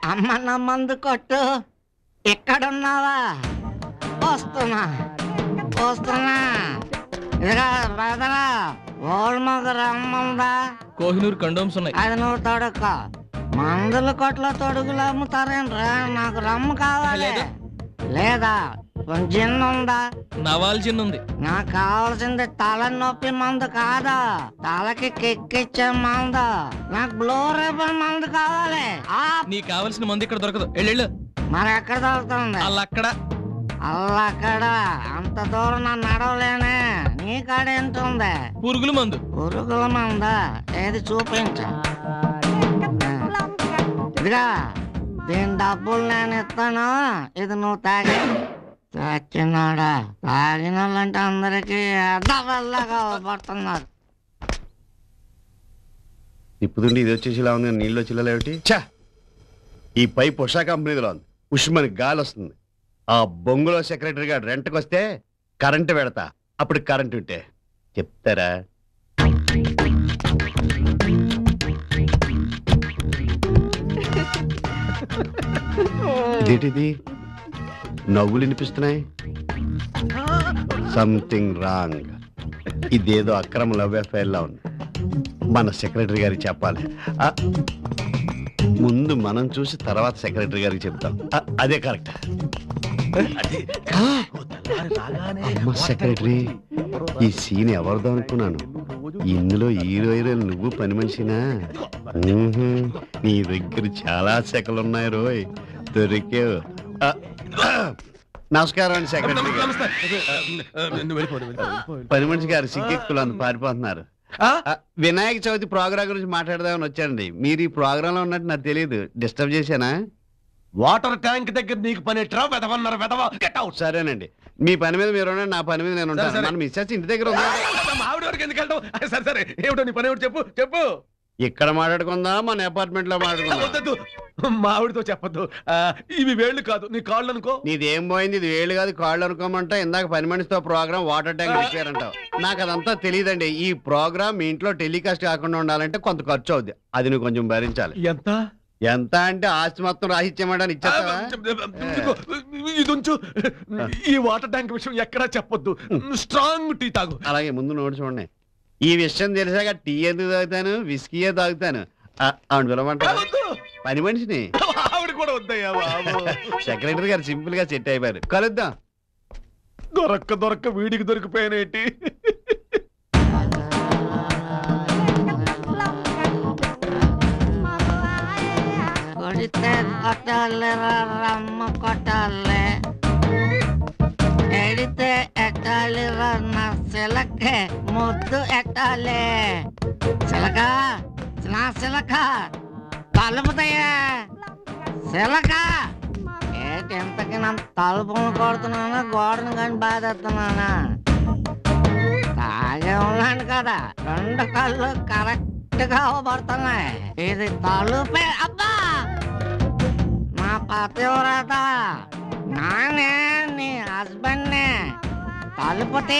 అమ్మ నా మందు కొట్టు ఎక్కడున్నావా వస్తున్నా వస్తున్నా ఇదిగా బ్రదరా ఓల్డ్ మగ రమ్మందా కోహినూర్ కండోమ్స్ ఉన్నాయి అది నువ్వు తొడుక్క మందుల కొట్లో తొడుగులు అమ్ముతారేంట్రా నాకు రమ్ము కావాలి లేదా? లేదా కొంచెం జిన్ ఉందా నవాల్ చిన్న ఉంది నాకు కావాల్సింది తలనొప్పి మందు కాదా తలకి కెక్కిచ్చే మందు నాకు బ్లో రేపన్ మందు కావాలి ఆ నీకు కావాల్సిన మంది ఇక్కడ దొరకదు వెళ్ళు మరి ఎక్కడ దొరుకుతుంది అలా అక్కడ అల్లక్కడ అంత దూరం నన్ను నడవలేనే నీ కాడ ఎంత ఉంది పురుగుల మందు పురుగుల మందా ఏది చూపించు ఇదిగా దీని డబ్బులు నేను ఇస్తాను ఇది నువ్వు తాగి చచ్చినాడా తాగిన వాళ్ళంటే అందరికీ అడ్డవల్లగా పడుతున్నారు తిప్పుతుంటే ఇది వచ్చేసి ఇలా ఉంది నీళ్ళు వచ్చేలా ఏమిటి ఛా ఈ పైప్ ఉషా కంపెనీలో ఉంది ఉష్మని గాలి వస్తుంది ఆ బొంగులో సెక్రటరీ గారు రెంట్కి వస్తే కరెంటు పెడతా అప్పుడు కరెంటు ఉంటే చెప్తారా ఇదేంటిది నవ్వులు వినిపిస్తున్నాయి సంథింగ్ రాంగ్ ఇదేదో అక్రమ లవ్ అఫైర్ లా ఉంది మన సెక్రటరీ గారికి చెప్పాలి ఆ, ముందు మనం చూసి తర్వాత సెక్రటరీ గారికి చెప్తాం ఆ, అదే కరెక్ట్ అమ్మ సెక్రటరీ ఈ సీన్ ఎవరిదో అనుకున్నాను ఇందులో హీరో హీరోయిన్ నువ్వు పని మనిషినా ఊహు, నీ దగ్గర చాలా సెకలు ఉన్నాయి రోయ్ దొరికావు ఆ, నమస్కారం అండి సెక్రటరీ గారు పని మనిషి గారు సిగ్గెక్కులు పారిపోతున్నారు ఆ, వినాయక చవితి ప్రోగ్రామ్ గురించి మాట్లాడదామని వచ్చానండి మీరు ఈ ప్రోగ్రామ్ లో ఉన్నట్టు నాకు తెలియదు డిస్టర్బ్ చేశానా వాటర్ ట్యాంక్ దగ్గర నీకు పని ఎట్రా వెదవన్నారు వెదవ గెట్ అవుట్ సరేనండి మీ పని మీద మీరు ఉండండి నా పని మీద నేను ఉంటాను సరే. మన మిస్సెస్ ఇంటి దగ్గర ఉంది ఆవిడ వరకు ఎందుకు వెళ్తావు సరే సరే ఏమిటో నీ పని ఏమిటి చెప్పు చెప్పు ఇక్కడ మాట్లాడుకుందాం మన అపార్ట్మెంట్ లో మాట్లాడుకుందాం వద్దొద్దు మా ఆవిడతో చెప్పొద్దు ఆ, ఇవి వేళ్ళు కాదు నీ కాళ్ళు అనుకో నీదేం పోయింది ఇది వేళ్ళు కాదు కాళ్ళు అనుకోమంటా ఇందాక పని మనిషితో ప్రోగ్రామ్ వాటర్ ట్యాంక్ రిపేర్ నాకు అదంతా తెలియదండి ఈ ప్రోగ్రామ్ మీ ఇంట్లో టెలికాస్ట్ కాకుండా ఉండాలంటే కొంత ఖర్చు అవుద్ది అది నువ్వు కొంచెం భరించాలి ఎంత ఎంత అంటే ఆస్తి మొత్తం రాసిచ్చేయమని ఇచ్చేస్తావా ఇదిగో, ఇది ఉంచు ఈ వాటర్ ట్యాంక్ విషయం ఎక్కడా చెప్పొద్దు స్ట్రాంగ్ టీ తాగు అలాగే ముందు నోటి చూడండి ఈ విషయం తెలిసాక టీ ఎందుకు తాగుతాను విస్కీయే తాగుతాను ఆ, అవును పిలవమంటా వద్దు. పని మనిషిని ఆవిడ కూడా వద్దయ్యా బాబు సెక్రటరీ గారు సింపుల్ గా సెట్ అయిపోయారు కలుద్దాం దొరక్క దొరక్క వీడికి దొరికిపోయానేటి కొడితే కొట్టాలి రమ్మ కొట్టాలి ఎడితే ఎట్టాలి నా సిలకే ముద్దు ఎట్టాలి సిలక నా సిలక తలుపుతాయా సిలక ఏంటి ఎంతకి నా తలుపును కొడుతున్నానా గోడను కానీ బాధేస్తున్నానా తాగే ఉన్నాను కదా రెండు కళ్ళు కరెక్ట్ గా అవబడుతున్నాయి ఇది తలుపే అబ్బా నా పతివ్రత నానే నీ హస్బెండ్ నే తలుపు తీ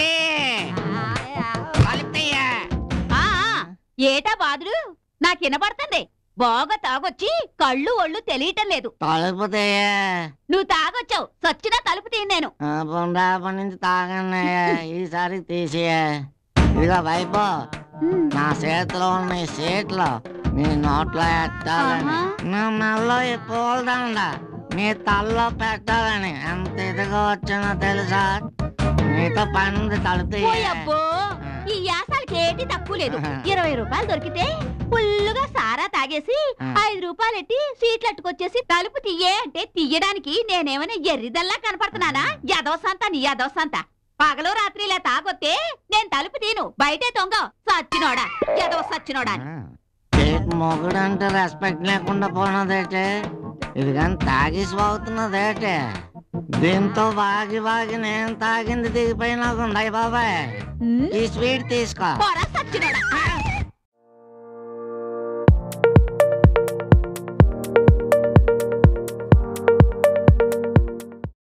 తలుపు తీయే. ఆ ఆ, ఏటా బాదుడు నాకు వినపడుతుంది బాగా తాగొచ్చి కళ్ళు ఒళ్ళు తెలియటం లేదు తలుపు తీయే. నువ్వు తాగొచ్చావు సచ్చినా తలుపు తీయను నేను ఆ బొండాపటి నుంచి తాగండి ఈసారి తీసియే ఇదిగో వైపు నా చేతిలో ఉన్న ఈ సీట్లు నీ నోట్లో ఎట్టాలని ఆహా. నా మెల్లో ఈ పూలదండ నీ తల్లో పెట్టాలని ఎంత ఇదిగా వచ్చినో తెలుసా నీతో పని ఉంది తలుపు ఓ అబ్బో ఈ యాసాలకి ఏటి తక్కువ లేదు ఇరవై రూపాయలు దొరికితే ఫుల్లుగా సారా తాగేసి ఆ. ఐదు రూపాయలు ఎట్టి సీట్లు అట్టుకొచ్చేసి తలుపు తీయే అంటే తీయడానికి నేనేమైనా ఎర్రిదల్లా కనపడుతున్నానా యదవసంత నీ యదవసంత పగలు రాత్రి ఇలా తాగొత్తే నేను తలుపు తీను బయటే తొంగ సచ్చినోడా యదవ సచ్చినోడా అని. మొగుడు అంటే రెస్పెక్ట్ లేకుండా పోనదేటే ఇది కానీ తాగేసి బాగుతున్నదేటే దీంతో బాగి బాగి నేను తాగింది దిగిపోయినా ఉన్నాయి బాబాయ్ ఉమ్, ఈ స్వీట్ తీసుకో పోరా సచ్చినోడా